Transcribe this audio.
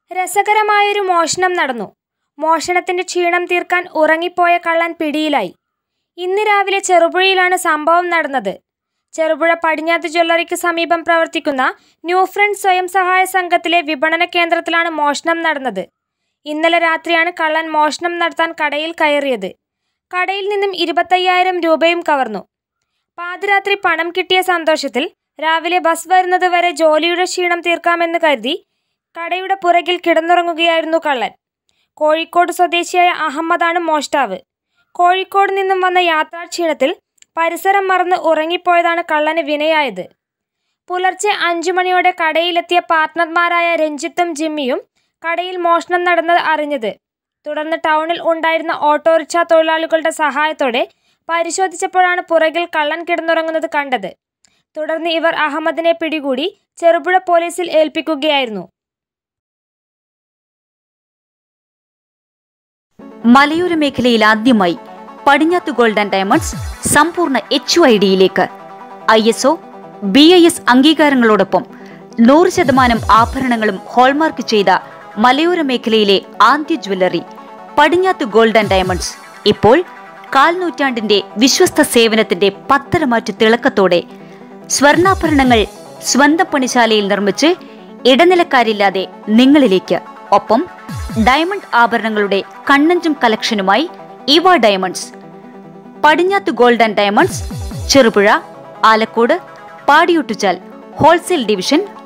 രസകരമായൊരു മോഷണം നടന്നു മോഷണത്തിന്റെ ക്ഷീണം തീർക്കാൻ ഉറങ്ങിപ്പോയ കള്ളൻ പിടിയിലായി ഇന്ന് രാവിലെ ചെറുപുഴയിലാണ് സംഭവം നടന്നത് ചെറുപുഴ പടിഞ്ഞാത്ത് ജ്വല്ലറിക്ക് സമീപം പ്രവർത്തിക്കുന്ന ന്യൂ ഫ്രണ്ട് സ്വയം സഹായ സംഘത്തിലെ വിപണന കേന്ദ്രത്തിലാണ് മോഷണം നടന്നത് ഇന്നലെ രാത്രിയാണ് കള്ളൻ മോഷണം നടത്താൻ കടയിൽ കയറിയത് കടയിൽ നിന്നും ഇരുപത്തയ്യായിരം രൂപയും കവർന്നു പാതിരാത്രി പണം കിട്ടിയ സന്തോഷത്തിൽ രാവിലെ ബസ് വരുന്നത് വരെ ജോലിയുടെ ക്ഷീണം തീർക്കാമെന്ന് കരുതി കടയുടെ പുറകിൽ കിടന്നുറങ്ങുകയായിരുന്നു കള്ളൻ കോഴിക്കോട് സ്വദേശിയായ അഹമ്മദാണ് മോഷ്ടാവ് കോഴിക്കോട് നിന്നും വന്ന യാത്രാക്ഷീണത്തിൽ പരിസരം മറന്ന് ഉറങ്ങിപ്പോയതാണ് കള്ളന് വിനയായത് പുലർച്ചെ അഞ്ചു മണിയോടെ കടയിലെത്തിയ പാർട്ട്ണർമാരായ രഞ്ജിത്തും ജിമ്മിയും കടയിൽ മോഷണം നടന്നത് അറിഞ്ഞത് തുടർന്ന് ടൗണിൽ ഉണ്ടായിരുന്ന ഓട്ടോറിക്ഷ തൊഴിലാളികളുടെ സഹായത്തോടെ പരിശോധിച്ചപ്പോഴാണ് പുറകിൽ കള്ളൻ കിടന്നുറങ്ങുന്നത് കണ്ടത് തുടർന്ന് ഇവർ അഹമ്മദിനെ പിടികൂടി ചെറുപുഴ പോലീസിൽ ഏൽപ്പിക്കുകയായിരുന്നു മലയോര മേഖലയിൽ ആദ്യമായി പടിഞ്ഞാത്ത് ഗോൾഡ് ആൻഡ് ഡയമണ്ട്സ് സമ്പൂർണ്ണ എച്ച് ഐ ഡിയിലേക്ക് I S O B I S അംഗീകാരങ്ങളോടൊപ്പം നൂറ് ശതമാനം ആഭരണങ്ങളും ഹോൾമാർക്ക് ചെയ്ത മലയോര മേഖലയിലെ ആദ്യ jewellery Padinjath gold and diamonds ഇപ്പോൾ കാൽനൂറ്റാണ്ടിന്റെ വിശ്വസ്ത സേവനത്തിന്റെ പത്തരമാറ്റു തിളക്കത്തോടെ സ്വർണ്ണാഭരണങ്ങൾ സ്വന്തം പണിശാലയിൽ നിർമ്മിച്ച് ഇടനിലക്കാരില്ലാതെ നിങ്ങളിലേക്ക് ഒപ്പം ഡയമണ്ട് ആഭരണങ്ങളുടെ കണ്ണഞ്ചും കളക്ഷനുമായി ഇവ diamonds Padinjath gold and diamonds Cherupuzha Alakode Padiyottuchal wholesale division